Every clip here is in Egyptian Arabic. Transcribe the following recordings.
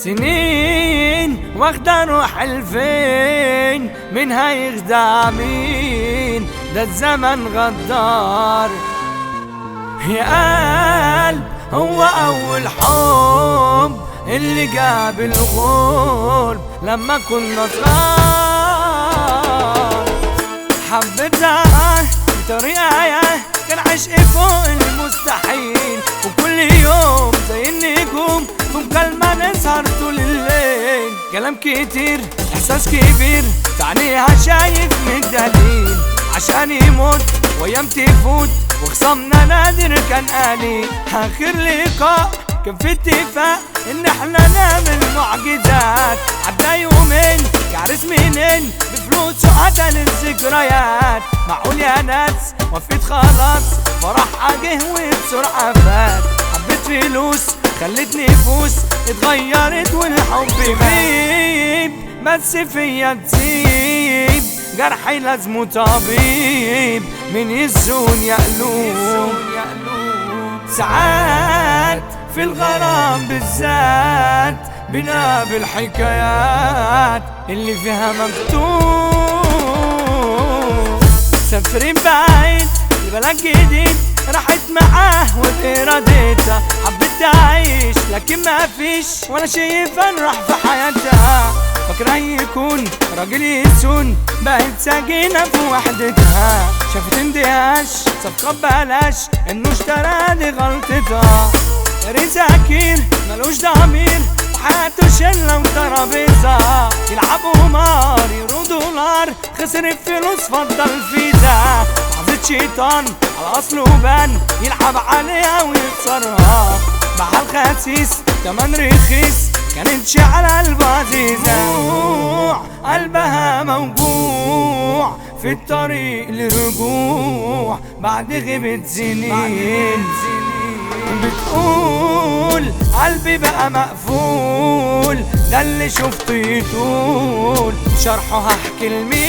سنين واخدة روح الفين منها يخدع مين ده الزمن غدار يا قلب هو أول حب اللي جاب الغول لما كنا صغار حبيتها بطريقة كان عشق فوق المستحيل وكل يوم زي النجوم بمكالمة نسهر طول الليل كلام كتير إحساس كبير تعنيها شايف من الدليل عشان يموت وأيام تفوت وخصمنا نادر كان قليل آخر لقاء كان في اتفاق ان احنا نعمل معجزات عدى يومين كعرس منين بفلوس وقتل الذكريات معقول يا ناس وفيت خلاص فرح جه وبسرعة فات حبيت فلوس خلت نفوس اتغيرت والحب غيب بس فيا تسيب جرحي لازمه طبيب من يزون يقلوب ساعات في الغرام بالذات بنقابل حكايات اللي فيها مكتوب سافرين بعيد لبلد جديد راحت معاه وبإرادتها حبيت تعيش لكن ما فيش ولا شيء فنروح في حياتها فاكرة يكون راجل يسون بقت ساكنة في وحدتها شافت اندهاش صفقة ببلاش انه اشترى دي غلطتها رزاكير ملوش ضمير وحياته شلة وترابيزة يلعبوا قمار يرو دولار خسر الفلوس فضل فيزا لحظة شيطان على اصله بان يلعب عليها ويكسرها مع الخسيس تمن رخيص كانت شعلة قلبها عزيزة قلبها موجوع في الطريق للرجوع بعد غيبة سنين بتقول قلبي بقى مقفول ده اللي شفته يطول شرحه هحكي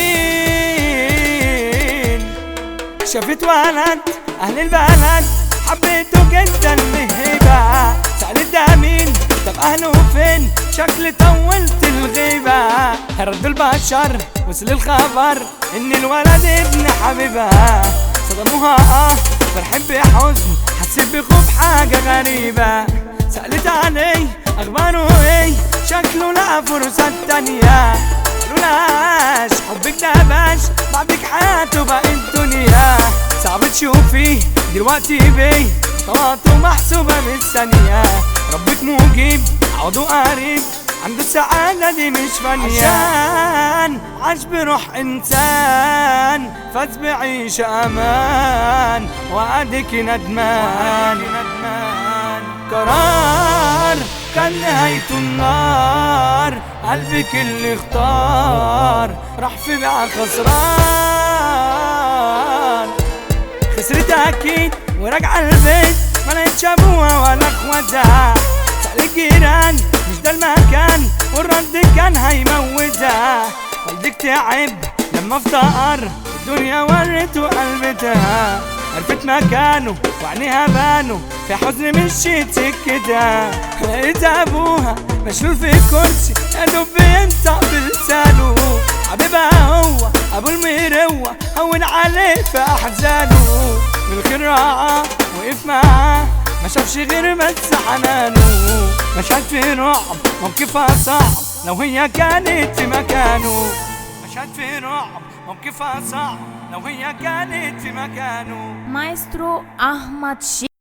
لمين شافت ولد اهل البلد حبيته جدا مهبة سألت ده مين طب اهله فين شكل طولت الغيبة رد البشر وصل الخبر ان الولد ابن حبيبها صدموها اه فرحين بحزن حسيت بخوف حاجة غريبة سألت عليه اخباره ايه شكله لقى فرصة تانية قالوا لهاش حبك ده باش بعدك حياته بقت دنيا صعب تشوفيه دلوقتي بيه خطواته محسوبة بالثانية ربك مجيب عوضه قريب عنده السعادة دي مش فانية عشان عاش بروح إنسان فاز بعيشة أمان وأديك ندمان قرار كان نهايته النار قلبك اللي اختار راح في بيع خسران خسرت اكيد وراجعه البيت ما لقيتش ابوها ولا اخواتها سأل الجيران مش ده المكان والرد كان هيموتها والدك تعب لما افتقر الدنيا ورته قلبتها عرفت مكانه وعينيها بانوا في حزن مشيت سكتها لقيت ابوها مشلول في كرسي يا دوب بينطق بلسانه حبيبها هو ابو المروه هون عليه في احزانه بالخير راعاه وقف معاه ما شافش غير بس حنانه مشهد في رعب موقفها صعب لو هي كانت في مكانه مشهد في رعب موقفها صعب لو هي كانت في مكانه Maestro Ahmad Shi